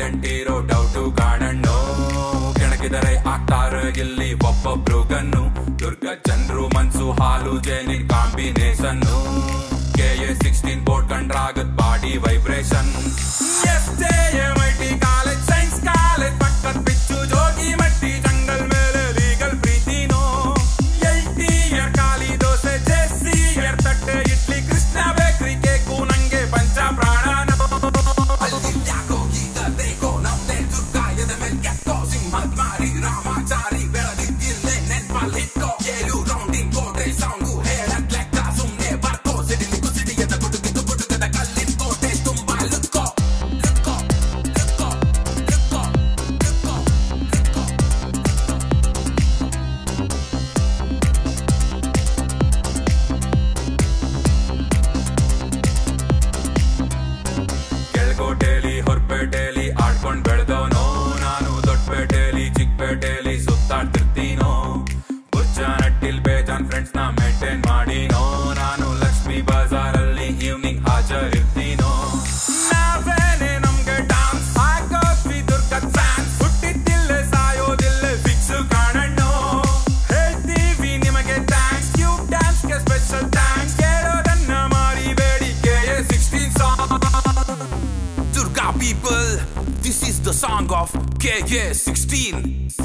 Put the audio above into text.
Silent ಇರೋ doubt ಕಾಣಣ್ಣು ಕೆಣಕಿದರೆ ಆಗ್ತಾರ ಇಲ್ಲಿ ಒಬ್ಬೊಬ್ರು ಗನ್ನು ದುರ್ಗ ಚಂದ್ರು ಮನ್ಸು ಹಾಲು ಜೇನಿನ್ combination K A sixteen board ಕಂಡ್ರಾಗತ್ ಬಾಡಿ ವೈಬ್ರೇಷನ್ ಎಷ್ಟೇ M I T college science college ಪಕ್ಕದ ಪಿಚ್ಚು ಜೋಗಿ ಮಟ್ಟಿ ಜಂಗಲ್ ಮೇಲೆ ಲೀಗಲ್ ಪ್ರೀತಿನೋ ಎಲ್ ಟಿ ಎರ್ ಖಾಲಿ ದೋಸೆ ಜೆಸ್ಸಿ ಎರ್ ತಟ್ಟೆ ಇಡ್ಲಿ ಕೃಷ್ಣ ಬೇಕ್ರಿ ಕೇಕು ನಂಗೆ ಪಂಚ ಪ್ರಾಣನೋ ಅಲ್ಲಿ ಯಾಕೋ ಈಗ ಬೇಕೋ ನಮ್ದೇ ದುರ್ಗಾಯದ ಮೇಲ್ ಕೆಟ್ಟೋ ಸಿಂಹದ್ ಮಾರಿ ರಾಮಾಚಾರಿ ಬೆಳದಿದ್ದಿಲ್ಲೇ ನೆನ್ಪಲ್ ಹಿಟ್ಕೋ ಏಳು ರೌಂಡಿಂಗ್ ಕೋಟೆ ಸಾಂಗು ಹೇಳಕ್ ಲೆಕ್ಕ ಸುಮ್ನೆ ಬರ್ಕೋ ಸಿಡಿಲಿ ಕುಸಿಡಿಯದ ಗುಡುಗಿದು ಗುಡುಗದ ಕಲ್ಲಿನ ಕೋಟೆ ತುಂಬಾ ಲುಕ್ಕೋ ಲುಕ್ಕೋ ಲುಕ್ಕೋ ಲುಕ್ಕೋ ಲುಕ್ಕೋ ಲುಕ್ಕೋ ಕೆಳಕೋಟೆಲಿ ಹೊರಪೇಟೆಲಿ ಆಡ್ಕೊಂಡ್ ಬೆಳೆದವನೋ ನಾನು ದೊಡ್ಡಪೇಟೆಲಿ ಚಿಕ್ಕಪೇಟೆಲಿ ಸುತ್ತಾಡ್ತಿರ್ತೀನೋ ಬುಜ್ಜ ನಟ್ಟಿಲ್ ಬೇಜಾನ್ ಫ್ರೆಂಡ್ಸ್ ನ ಮೇಂಟೈನ್ ಮಾಡಿನೋ ನಾನು ಲಕ್ಷ್ಮಿ ಬಜಾರಲ್ಲಿ ಈವ್ನಿಂಗ್ ಹಾಜರಿರ್ತೀನೋ ನಾವೇನೆ ನಮ್ಗೆ ಡಾನ್ಸ್ ಹಾಕೋದ್ವಿ ದುರ್ಗದ್ ಫ್ಯಾನ್ಸ್ ಹುಟ್ಟಿದ್ದಿಲ್ಲೇ ಸಾಯೋದಿಲ್ಲೇ ಫಿಕ್ಸ್ ಕಾಣಣ್ಣೋ ಹೇಳ್ತೀವಿ ನಿಮಗೆ ಥ್ಯಾಂಕ್ಸ್ ಕ್ಯೂ ಡ್ಯಾನ್ಸ್ಗೆ ಸ್ಪೆಷಲ್ ಥ್ಯಾಂಕ್ಸ್ ಕೇಳೋದನ್ನ ಮಾರಿಬೇಡಿ K A sixteen song Durga people, this is the song of KJ16.